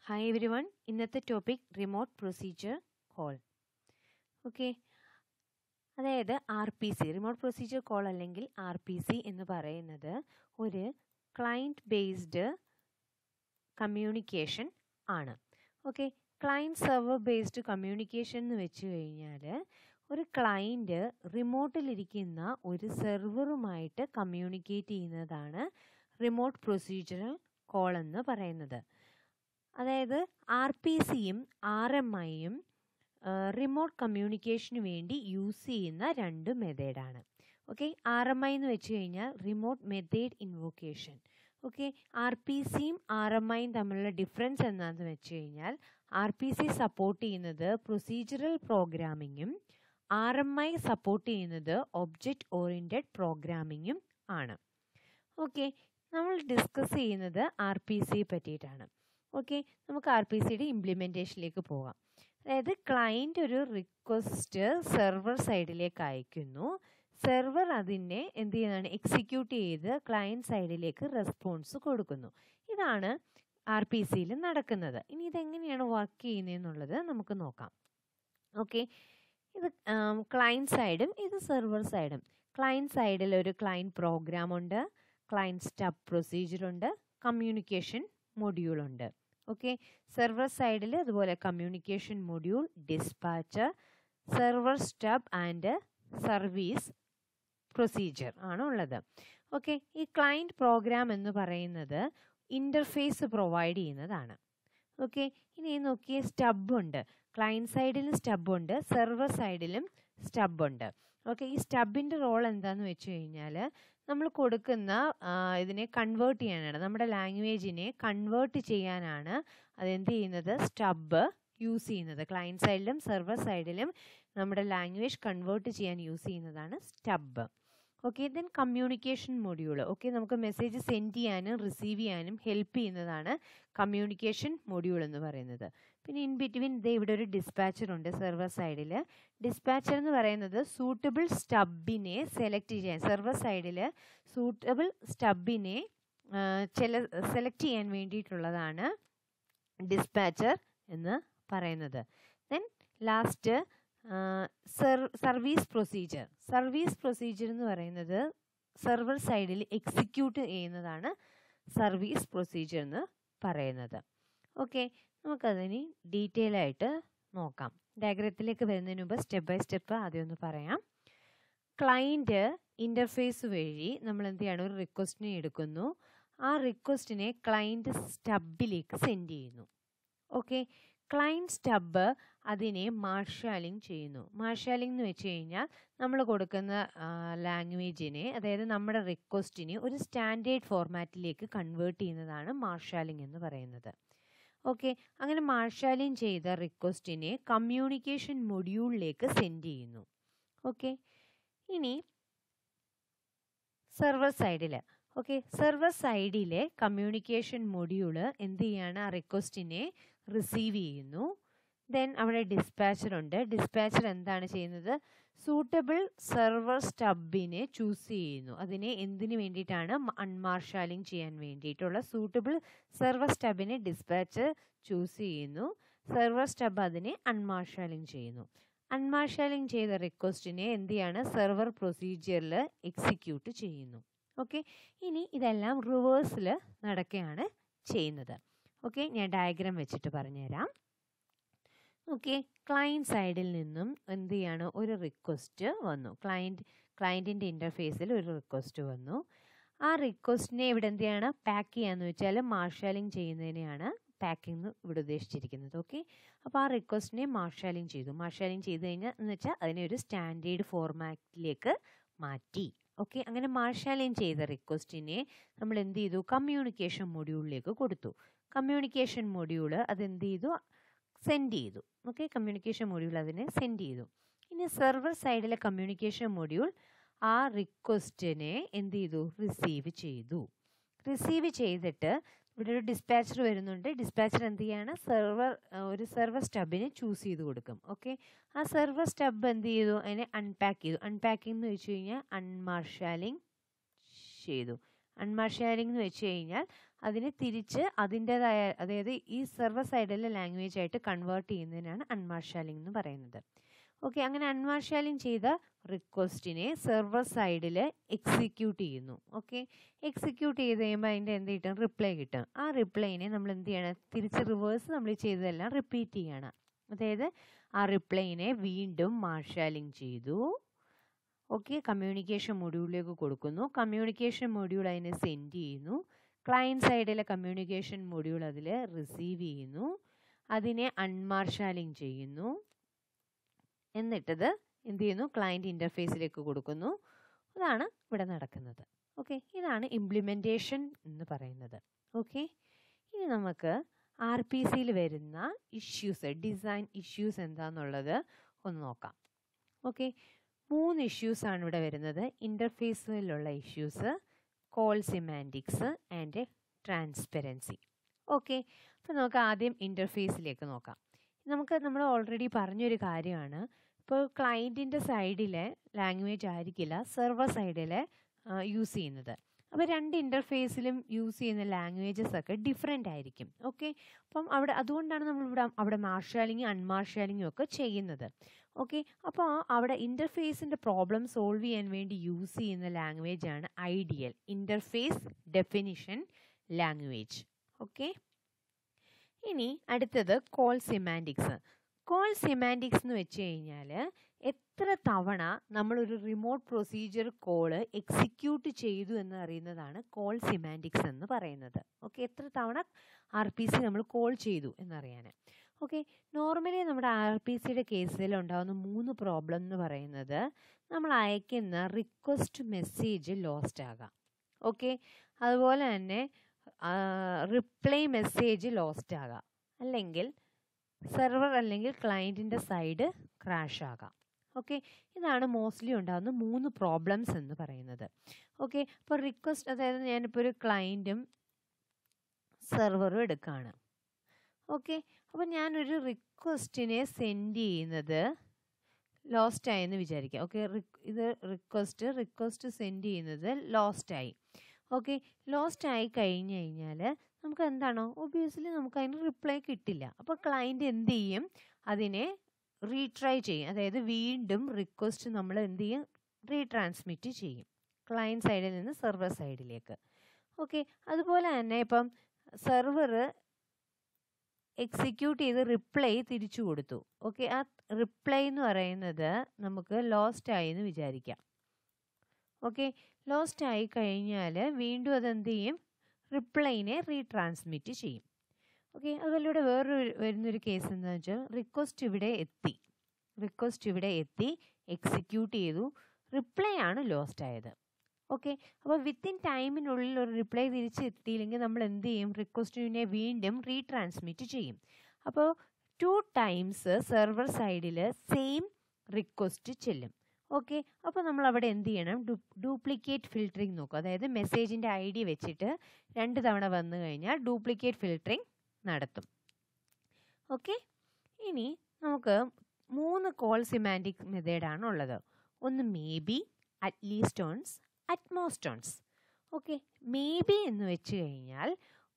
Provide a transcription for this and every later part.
hi everyone ഇന്നത്തെ topic remote procedure call okay അതായത് R P C remote procedure call അല്ലെങ്കിൽ R P C എന്ന് പറയുന്നത് ഒരു ക്ലയൻറ്റ് ബേസ്ഡ് കമ്മ്യൂണിക്കേഷൻ ആണ് okay client server based communication എന്ന് വെച്ച് കഴിഞ്ഞാൽ ഒരു ക്ലയൻറ്റ് റിമോട്ടിലിരിക്കുന്ന ഒരു സെർവറുമായിട്ട് കമ്മ്യൂണിക്കേറ്റ് ചെയ്യുന്നതാണ് റിമോട്ട് പ്രൊസീജിയറൽ കോൾ എന്ന് പറയുന്നത് അതായത് ആർ പി സിയും ആർ എം ഐയും റിമോട്ട് കമ്മ്യൂണിക്കേഷന് വേണ്ടി യൂസ് ചെയ്യുന്ന രണ്ട് മെത്തേഡാണ് ഓക്കെ ആർ എം ഐ എന്ന് വെച്ച് കഴിഞ്ഞാൽ remote method invocation okay R P സിയും ആർ എം ഐയും തമ്മിലുള്ള ഡിഫറൻസ് എന്താണെന്ന് വെച്ച് കഴിഞ്ഞാൽ ആർ പി സി സപ്പോർട്ട് ചെയ്യുന്നത് പ്രൊസീജിയറൽ പ്രോഗ്രാമിങ്ങും ആർ എം ഐ സപ്പോർട്ട് ചെയ്യുന്നത് ഒബ്ജക്റ്റ് ഓറിയൻറ്റഡ് പ്രോഗ്രാമിങ്ങും ആണ് ഓക്കെ നമ്മൾ ഡിസ്കസ് ചെയ്യുന്നത് ആർ പി സി പറ്റിയിട്ടാണ് ഓക്കെ നമുക്ക് ആർ പി സിയുടെ ഇംപ്ലിമെൻറ്റേഷനിലേക്ക് പോകാം അതായത് ക്ലയൻറ്റ് ഒരു റിക്വസ്റ്റ് സെർവർ സൈഡിലേക്ക് അയക്കുന്നു സെർവർ അതിനെ എന്ത് ചെയ്യുന്നതാണ് എക്സിക്യൂട്ട് ചെയ്ത് ക്ലയൻറ്റ് സൈഡിലേക്ക് റെസ്പോൺസ് കൊടുക്കുന്നു ഇതാണ് ആർ പി സിയിൽ നടക്കുന്നത് ഇനി ഇതെങ്ങനെയാണ് വർക്ക് ചെയ്യുന്നതെന്നുള്ളത് നമുക്ക് നോക്കാം ഓക്കെ ഇത് ക്ലയൻറ്റ് സൈഡും ഇത് സെർവർ സൈഡും ക്ലയൻറ്റ് സൈഡിൽ ഒരു ക്ലയൻറ്റ് പ്രോഗ്രാം ഉണ്ട് ക്ലയൻറ്റ് സ്റ്റബ് പ്രൊസീജിയർ ഉണ്ട് കമ്മ്യൂണിക്കേഷൻ മൊഡ്യൂൾ ഉണ്ട് ഓക്കെ സെർവർ സൈഡിൽ അതുപോലെ communication module dispatcher server stub and service procedure ആണ് ഉള്ളത് ഓക്കെ ഈ ക്ലയൻറ്റ് പ്രോഗ്രാം എന്ന് പറയുന്നത് ഇൻ്റർഫേസ് പ്രൊവൈഡ് ചെയ്യുന്നതാണ് ഓക്കെ ഇനി നോക്കിയ സ്റ്റബ് ഉണ്ട് ക്ലയൻറ്റ് സൈഡിലും സ്റ്റബ് ഉണ്ട് സെർവർ സൈഡിലും സ്റ്റബ് ഉണ്ട് ഓക്കെ ഈ സ്റ്റബിൻ്റെ റോൾ എന്താന്ന് വെച്ച് കഴിഞ്ഞാൽ നമ്മൾ കൊടുക്കുന്ന ഇതിനെ കൺവേർട്ട് ചെയ്യാനാണ് നമ്മുടെ ലാംഗ്വേജിനെ കൺവേർട്ട് ചെയ്യാനാണ് അതെന്ത് ചെയ്യുന്നത് സ്റ്റബ് യൂസ് ചെയ്യുന്നത് ക്ലയൻറ്റ് സൈഡിലും സെർവർ സൈഡിലും നമ്മുടെ ലാംഗ്വേജ് കൺവേർട്ട് ചെയ്യാൻ യൂസ് ചെയ്യുന്നതാണ് stub okay then communication module okay നമുക്ക് മെസ്സേജ് സെൻഡ് ചെയ്യാനും റിസീവ് ചെയ്യാനും ഹെൽപ്പ് ചെയ്യുന്നതാണ് കമ്മ്യൂണിക്കേഷൻ മൊഡ്യൂൾ എന്ന് പറയുന്നത് പിന്നെ ഇൻ ബിറ്റ്വീൻ ഇതേ ഇവിടെ ഒരു ഡിസ്പാച്ചർ ഉണ്ട് സെർവർ സൈഡിൽ ഡിസ്പാച്ചർ എന്ന് പറയുന്നത് സൂട്ടബിൾ സ്റ്റബിനെ സെലക്ട് ചെയ്യാൻ സെർവർ സൈഡിൽ സൂട്ടബിൾ സ്റ്റബിനെ ചില സെലക്ട് ചെയ്യാൻ വേണ്ടിയിട്ടുള്ളതാണ് ഡിസ്പാച്ചർ എന്ന് പറയുന്നത് then last service procedure service procedure എന്ന് പറയുന്നത് സെർവർ സൈഡിൽ എക്സിക്യൂട്ട് ചെയ്യുന്നതാണ് സർവീസ് പ്രൊസീജിയർ എന്ന് പറയുന്നത് ഓക്കെ നമുക്കതിന് ഡീറ്റെയിൽ ആയിട്ട് നോക്കാം ഡയഗ്രത്തിലേക്ക് വരുന്നതിന് മുമ്പ് സ്റ്റെപ്പ് ബൈ സ്റ്റെപ്പ് ആദ്യം ഒന്ന് പറയാം ക്ലൈൻറ്റ് ഇൻ്റർഫേസ് വഴി നമ്മൾ എന്ത് ചെയ്യണം ഒരു റിക്വസ്റ്റിനെ എടുക്കുന്നു ആ റിക്വസ്റ്റിനെ ക്ലൈൻറ്റ് സ്റ്റബിലേക്ക് സെൻഡ് ചെയ്യുന്നു ഓക്കെ ക്ലയൻറ്റ് സ്റ്റബ് അതിനെ മാർഷാലിംഗ് ചെയ്യുന്നു മാർഷാലിംഗ് എന്ന് വെച്ച് കഴിഞ്ഞാൽ നമ്മൾ കൊടുക്കുന്ന ലാംഗ്വേജിനെ അതായത് നമ്മുടെ റിക്വസ്റ്റിനെ ഒരു സ്റ്റാൻഡേർഡ് ഫോർമാറ്റിലേക്ക് കൺവേർട്ട് ചെയ്യുന്നതാണ് മാർഷാലിംഗ് എന്ന് പറയുന്നത് ഓക്കെ അങ്ങനെ മാർഷാലിംഗ് ചെയ്ത റിക്വസ്റ്റിനെ കമ്മ്യൂണിക്കേഷൻ മൊഡ്യൂളിലേക്ക് സെൻഡ് ചെയ്യുന്നു ഓക്കെ ഇനി സെർവർ സൈഡിൽ ഓക്കെ സെർവർ സൈഡിലെ കമ്മ്യൂണിക്കേഷൻ മൊഡ്യൂള് എന്ത് ചെയ്യാണ് ആ റിക്വസ്റ്റിനെ റിസീവ് ചെയ്യുന്നു ദെൻ അവിടെ ഡിസ്പാച്ചർ ഉണ്ട് ഡിസ്പാച്ചർ എന്താണ് ചെയ്യുന്നത് സൂട്ടബിൾ സെർവർ സ്റ്റബിനെ ചൂസ് ചെയ്യുന്നു അതിനെ എന്തിനു വേണ്ടിയിട്ടാണ് അൺമാർഷാലിംഗ് ചെയ്യാൻ വേണ്ടിയിട്ടുള്ള സൂട്ടബിൾ സെർവർ സ്റ്റബിനെ ഡിസ്പാച്ചർ ചൂസ് ചെയ്യുന്നു സെർവർ സ്റ്റബ് അതിനെ അൺമാർഷാലിംഗ് ചെയ്യുന്നു അൺമാർഷാലിംഗ് ചെയ്ത റിക്വസ്റ്റിനെ എന്ത് ചെയ്യാണ് സെർവർ പ്രൊസീജിയറിൽ എക്സിക്യൂട്ട് ചെയ്യുന്നു ഓക്കെ ഇനി ഇതെല്ലാം റിവേഴ്സിൽ നടക്കുകയാണ് ചെയ്യുന്നത് ഓക്കെ ഞാൻ ഡയഗ്രാം വെച്ചിട്ട് പറഞ്ഞുതരാം ഓക്കെ ക്ലയൻറ്റ് സൈഡിൽ നിന്നും എന്ത് ചെയ്യാണ് ഒരു റിക്വസ്റ്റ് വന്നു ക്ലയൻറ്റ് ക്ലയൻറ്റിൻ്റെ ഇൻ്റർഫേസിൽ ഒരു റിക്വസ്റ്റ് വന്നു ആ റിക്വസ്റ്റിനെ ഇവിടെ എന്ത് ചെയ്യണം പാക്ക് ചെയ്യാന്ന് വെച്ചാൽ മാർഷാലിംഗ് ചെയ്യുന്നതിനെയാണ് പാക്കിംഗ് ഇവിടെ ഉദ്ദേശിച്ചിരിക്കുന്നത് ഓക്കെ അപ്പോൾ ആ റിക്വസ്റ്റിനെ മാർഷാലിംഗ് ചെയ്തു മാർഷാലിംഗ് ചെയ്ത് കഴിഞ്ഞാൽ എന്ന് വെച്ചാൽ അതിനെ ഒരു സ്റ്റാൻഡേർഡ് ഫോർമാറ്റിലേക്ക് മാറ്റി ഓക്കെ അങ്ങനെ മാർഷാലിംഗ് ചെയ്ത റിക്വസ്റ്റിനെ നമ്മൾ എന്ത് ചെയ്തു കമ്മ്യൂണിക്കേഷൻ മൊഡ്യൂളിലേക്ക് കൊടുത്തു കമ്മ്യൂണിക്കേഷൻ മൊഡ്യൂള് അത് എന്ത് ചെയ്തു സെൻഡ് ചെയ്തു ഓക്കെ കമ്മ്യൂണിക്കേഷൻ മൊഡ്യൂൾ അതിനെ സെൻഡ് ചെയ്തു ഇനി സെർവർ സൈഡിലെ കമ്മ്യൂണിക്കേഷൻ മൊഡ്യൂൾ ആ റിക്വസ്റ്റിനെ എന്ത് ചെയ്തു റിസീവ് ചെയ്തു റിസീവ് ചെയ്തിട്ട് ഇവിടെ ഒരു ഡിസ്പാച്ചർ വരുന്നുണ്ട് ഡിസ്പാച്ചർ എന്ത് ചെയ്യാണ് സെർവർ ഒരു സെർവർ സ്റ്റബിനെ ചൂസ് ചെയ്ത് കൊടുക്കും ഓക്കെ ആ സെർവർ സ്റ്റബ് എന്ത് ചെയ്തു അതിനെ അൺപാക്ക് ചെയ്തു അൺപാക്കിംഗ് എന്ന് വെച്ച് കഴിഞ്ഞാൽ അൺമാർഷാലിംഗ് ചെയ്തു അൺമാർഷാലിംഗ് എന്ന് വെച്ച് കഴിഞ്ഞാൽ അതിനെ തിരിച്ച് അതിൻ്റെതായ അതായത് ഈ സെർവർ സൈഡിലെ ലാംഗ്വേജ് ആയിട്ട് കൺവേർട്ട് ചെയ്യുന്നതിനാണ് അൺമാർഷാലിംഗ് എന്ന് പറയുന്നത് ഓക്കെ അങ്ങനെ അൺമാർഷാലിംഗ് ചെയ്ത റിക്വസ്റ്റിനെ സെർവർ സൈഡിൽ എക്സിക്യൂട്ട് ചെയ്യുന്നു ഓക്കെ എക്സിക്യൂട്ട് ചെയ്ത് കഴിയുമ്പോൾ അതിൻ്റെ എന്ത് കിട്ടും റിപ്ലൈ കിട്ടും ആ റിപ്ലൈനെ നമ്മൾ എന്ത് ചെയ്യണം തിരിച്ച് റിവേഴ്സ് നമ്മൾ ചെയ്തതെല്ലാം റിപ്പീറ്റ് ചെയ്യണം അതായത് ആ റിപ്ലൈനെ വീണ്ടും മാർഷാലിംഗ് ചെയ്തു ഓക്കെ കമ്മ്യൂണിക്കേഷൻ മൊഡ്യൂളിലേക്ക് കൊടുക്കുന്നു കമ്മ്യൂണിക്കേഷൻ മൊഡ്യൂൾ അതിനെ സെൻഡ് ചെയ്യുന്നു ക്ലയൻറ്റ് സൈഡിലെ കമ്മ്യൂണിക്കേഷൻ മൊഡ്യൂൾ അതിൽ റിസീവ് ചെയ്യുന്നു അതിനെ അൺമാർഷാലിംഗ് ചെയ്യുന്നു എന്നിട്ടത് എന്ത് ചെയ്യുന്നു ക്ലയൻറ്റ് ഇൻ്റർഫേസിലേക്ക് കൊടുക്കുന്നു അതാണ് ഇവിടെ നടക്കുന്നത് ഓക്കെ ഇതാണ് ഇംപ്ലിമെൻറ്റേഷൻ എന്ന് പറയുന്നത് ഓക്കെ ഇനി നമുക്ക് ആർ പി സിയിൽ വരുന്ന ഇഷ്യൂസ് ഡിസൈൻ ഇഷ്യൂസ് എന്താണെന്നുള്ളത് ഒന്ന് നോക്കാം ഓക്കെ മൂന്ന് ഇഷ്യൂസാണ് ഇവിടെ വരുന്നത് ഇൻ്റർഫേസിലുള്ള issues call semantics and transparency okay അപ്പോൾ നമുക്ക് ആദ്യം ഇൻ്റർഫേസിലേക്ക് നോക്കാം നമുക്ക് നമ്മൾ ഓൾറെഡി പറഞ്ഞൊരു കാര്യമാണ് ഇപ്പോൾ ക്ലയൻറ്റിൻ്റെ സൈഡിലെ ലാംഗ്വേജ് ആയിരിക്കില്ല സെർവർ സൈഡിലെ യൂസ് ചെയ്യുന്നത് അപ്പോൾ രണ്ട് ഇൻ്റർഫേസിലും യൂസ് ചെയ്യുന്ന ലാംഗ്വേജസ് ഒക്കെ ഡിഫറെൻ്റ് ആയിരിക്കും ഓക്കെ അപ്പം അവിടെ അതുകൊണ്ടാണ് നമ്മൾ ഇവിടെ അവിടെ മാർഷാലിങ്ങും അൺമാർഷാലിങ്ങും ഒക്കെ ചെയ്യുന്നത് ഓക്കെ അപ്പോൾ അവിടെ ഇൻ്റർഫേസിൻ്റെ പ്രോബ്ലം സോൾവ് ചെയ്യാൻ വേണ്ടി യൂസ് ചെയ്യുന്ന ലാംഗ്വേജ് ആണ് ideal interface definition language okay ഇനി അടുത്തത് കോൾ സിമാൻറ്റിക്സ് കോൾ സിമാൻറ്റിക്സ് എന്ന് വെച്ച് കഴിഞ്ഞാൽ എത്ര തവണ നമ്മളൊരു റിമോട്ട് പ്രൊസീജിയർ കോള് എക്സിക്യൂട്ട് ചെയ്തു എന്ന് അറിയുന്നതാണ് കോൾ സിമാൻറ്റിക്സ് എന്ന് പറയുന്നത് ഓക്കെ എത്ര തവണ ആർ പി സി നമ്മൾ കോൾ ചെയ്തു എന്നറിയാൻ ഓക്കെ നോർമലി നമ്മുടെ ആർ പി സിയുടെ കേസിൽ ഉണ്ടാകുന്ന മൂന്ന് പ്രോബ്ലം എന്ന് പറയുന്നത് നമ്മൾ അയക്കുന്ന റിക്വസ്റ്റ് മെസ്സേജ് ലോസ്റ്റ് ആകാം ഓക്കെ അതുപോലെ തന്നെ റിപ്ലൈ മെസ്സേജ് ലോസ്റ്റ് ആകാം അല്ലെങ്കിൽ സെർവർ അല്ലെങ്കിൽ ക്ലയൻറ്റിൻ്റെ സൈഡ് ക്രാഷ് ആകാം ഓക്കെ ഇതാണ് മോസ്റ്റ്ലി ഉണ്ടാകുന്ന മൂന്ന് പ്രോബ്ലംസ് എന്ന് പറയുന്നത് ഓക്കെ അപ്പോൾ റിക്വസ്റ്റ് അതായത് ഞാനിപ്പോൾ ഒരു ക്ലയൻറ്റും സെർവറും എടുക്കുകയാണ് ഓക്കെ അപ്പോൾ ഞാനൊരു റിക്വസ്റ്റിനെ സെൻഡ് ചെയ്യുന്നത് ലോസ്റ്റ് ആയെന്ന് വിചാരിക്കാം ഓക്കെ ഇത് റിക്വസ്റ്റ് റിക്വസ്റ്റ് സെൻഡ് ചെയ്യുന്നത് ലോസ്റ്റ് ആയി ഓക്കെ ലോസ്റ്റ് ആയി കഴിഞ്ഞ് കഴിഞ്ഞാൽ നമുക്ക് എന്താണോ ഒബിയസ്ലി നമുക്ക് അതിന് റിപ്ലൈ കിട്ടില്ല അപ്പോൾ ക്ലയൻറ്റ് എന്ത് ചെയ്യും അതിനെ റീട്രൈ ചെയ്യും അതായത് വീണ്ടും റിക്വസ്റ്റ് നമ്മൾ എന്ത് ചെയ്യും റീട്രാൻസ്മിറ്റ് ചെയ്യും ക്ലയൻറ്റ് സൈഡിൽ നിന്ന് സെർവർ സൈഡിലേക്ക് ഓക്കെ അതുപോലെ തന്നെ ഇപ്പം സെർവർ എക്സിക്യൂട്ട് ചെയ്ത് റിപ്ലൈ തിരിച്ചു കൊടുത്തു ഓക്കെ ആ റിപ്ലൈ എന്ന് പറയുന്നത് നമുക്ക് ലോസ്റ്റ് ആയി എന്ന് വിചാരിക്കാം ഓക്കെ ലോസ്റ്റ് ആയി കഴിഞ്ഞാൽ വീണ്ടും അതെന്ത് ചെയ്യും റിപ്ലൈനെ റീട്രാൻസ്മിറ്റ് ചെയ്യും ഓക്കെ അതുപോലെ ഇവിടെ വേറൊരു വരുന്നൊരു കേസ് എന്താണെന്ന് വെച്ചാൽ റിക്വസ്റ്റ് ഇവിടെ എത്തി റിക്വസ്റ്റ് ഇവിടെ എത്തി എക്സിക്യൂട്ട് ചെയ്തു റിപ്ലൈ ആണ് ലോസ്റ്റ് ആയത് ഓക്കെ അപ്പോൾ വിത്തിൻ ടൈമിനുള്ളിൽ ഒരു റിപ്ലൈ തിരിച്ച് എത്തിയില്ലെങ്കിൽ നമ്മൾ എന്ത് ചെയ്യും റിക്വസ്റ്റിനെ വീണ്ടും റീട്രാൻസ്മിറ്റ് ചെയ്യും അപ്പോൾ ടു ടൈംസ് സെർവർ സൈഡിൽ സെയിം റിക്വസ്റ്റ് ചെല്ലും ഓക്കെ അപ്പോൾ നമ്മൾ അവിടെ എന്ത് ചെയ്യണം ഡ്യൂപ്ലിക്കേറ്റ് ഫിൽറ്ററിങ് നോക്കും അതായത് മെസ്സേജിൻ്റെ ഐ ഡി വെച്ചിട്ട് രണ്ട് തവണ വന്നു കഴിഞ്ഞാൽ ഡ്യൂപ്ലിക്കേറ്റ് ഫിൽറ്ററിങ് നടത്തും ഓക്കെ ഇനി നമുക്ക് മൂന്ന് കോൾ സിമാൻറ്റിക് മെത്തേഡാണ് ഉള്ളത് ഒന്ന് maybe at least once at most okay maybe എന്ന് വെച്ച് കഴിഞ്ഞാൽ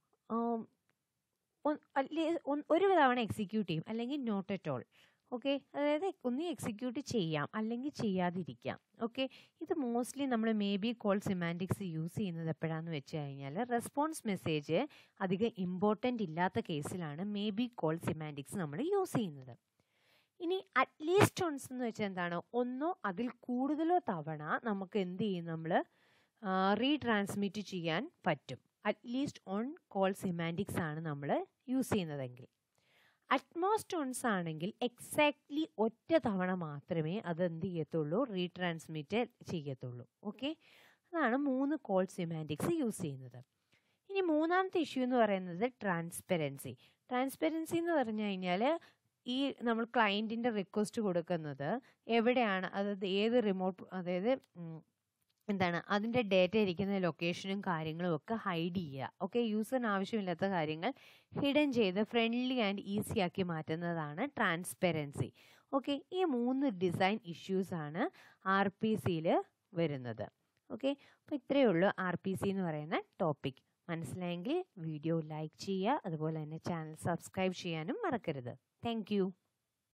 ഒരു തവണ എക്സിക്യൂട്ട് ചെയ്യും അല്ലെങ്കിൽ നോട്ട് അറ്റ് ഓൾ ഓക്കെ അതായത് ഒന്ന് എക്സിക്യൂട്ട് ചെയ്യാം അല്ലെങ്കിൽ ചെയ്യാതിരിക്കാം ഓക്കെ ഇത് മോസ്റ്റ്ലി നമ്മൾ maybe call semantics use ചെയ്യുന്നത് എപ്പോഴാണെന്ന് വെച്ച് കഴിഞ്ഞാൽ റെസ്പോൺസ് മെസ്സേജ് അധികം ഇമ്പോർട്ടൻ്റ് ഇല്ലാത്ത കേസിലാണ് മേ ബി കോൾ സിമാൻറ്റിക്സ് നമ്മൾ യൂസ് ചെയ്യുന്നത് ഇനി അറ്റ്ലീസ്റ്റ് ഓൺസ് എന്ന് വെച്ചാൽ എന്താണ് ഒന്നോ അതിൽ കൂടുതലോ തവണ നമുക്ക് എന്ത് ചെയ്യും നമ്മൾ റീട്രാൻസ്മിറ്റ് ചെയ്യാൻ പറ്റും അറ്റ്ലീസ്റ്റ് ഓൺ കോൾ സിമാൻറ്റിക്സ് ആണ് നമ്മൾ യൂസ് ചെയ്യുന്നതെങ്കിൽ അറ്റ്മോസ്റ്റോൺസ് ആണെങ്കിൽ എക്സാക്ട്ലി ഒറ്റ തവണ മാത്രമേ അത് എന്ത് ചെയ്യത്തുള്ളൂ റീട്രാൻസ്മിറ്റ് ചെയ്യത്തുള്ളൂ ഓക്കെ അതാണ് മൂന്ന് കോൾ സിമാൻറ്റിക്സ് യൂസ് ചെയ്യുന്നത് ഇനി മൂന്നാമത്തെ ഇഷ്യൂ എന്ന് പറയുന്നത് ട്രാൻസ്പെറൻസി ട്രാൻസ്പെറൻസി എന്ന് പറഞ്ഞു കഴിഞ്ഞാൽ ഈ നമ്മൾ ക്ലയൻറ്റിൻ്റെ റിക്വസ്റ്റ് കൊടുക്കുന്നത് എവിടെയാണ് അതായത് ഏത് റിമോട്ട് അതായത് എന്താണ് അതിൻ്റെ ഡേറ്റ ഇരിക്കുന്ന ലൊക്കേഷനും കാര്യങ്ങളും ഒക്കെ ഹൈഡ് ചെയ്യുക ഓക്കെ യൂസറിന് ആവശ്യമില്ലാത്ത കാര്യങ്ങൾ ഹിഡൻ ചെയ്ത് ഫ്രണ്ട്ലി ആൻഡ് ഈസി ആക്കി മാറ്റുന്നതാണ് ട്രാൻസ്പെറൻസി ഓക്കെ ഈ മൂന്ന് ഡിസൈൻ ഇഷ്യൂസ് ആണ് ആർ പി സിയിൽ വരുന്നത് ഓക്കെ അപ്പോൾ ഇത്രയേ ഉള്ളൂ ആർ പി സി എന്ന് പറയുന്ന ടോപ്പിക് മനസ്സിലായെങ്കിൽ വീഡിയോ ലൈക്ക് ചെയ്യുക അതുപോലെ തന്നെ ചാനൽ സബ്സ്ക്രൈബ് ചെയ്യാനും മറക്കരുത് താങ്ക്